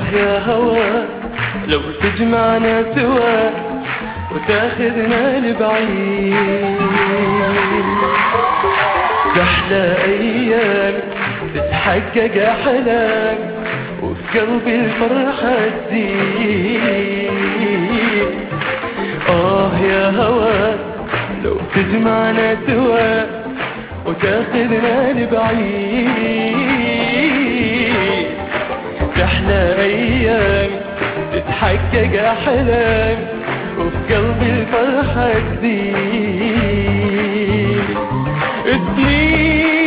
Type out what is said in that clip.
يا هوى لو تجمعنا سوا وتاخذنا لبعيد تحلى ايام تتحقق احلام وفي قلبي الفرحة تزيد آه يا هوى لو تجمعنا سوا وتاخذنا لبعيد تحلى أيام تتحقق أحلام وفي قلبي الفرحة تزيد سنين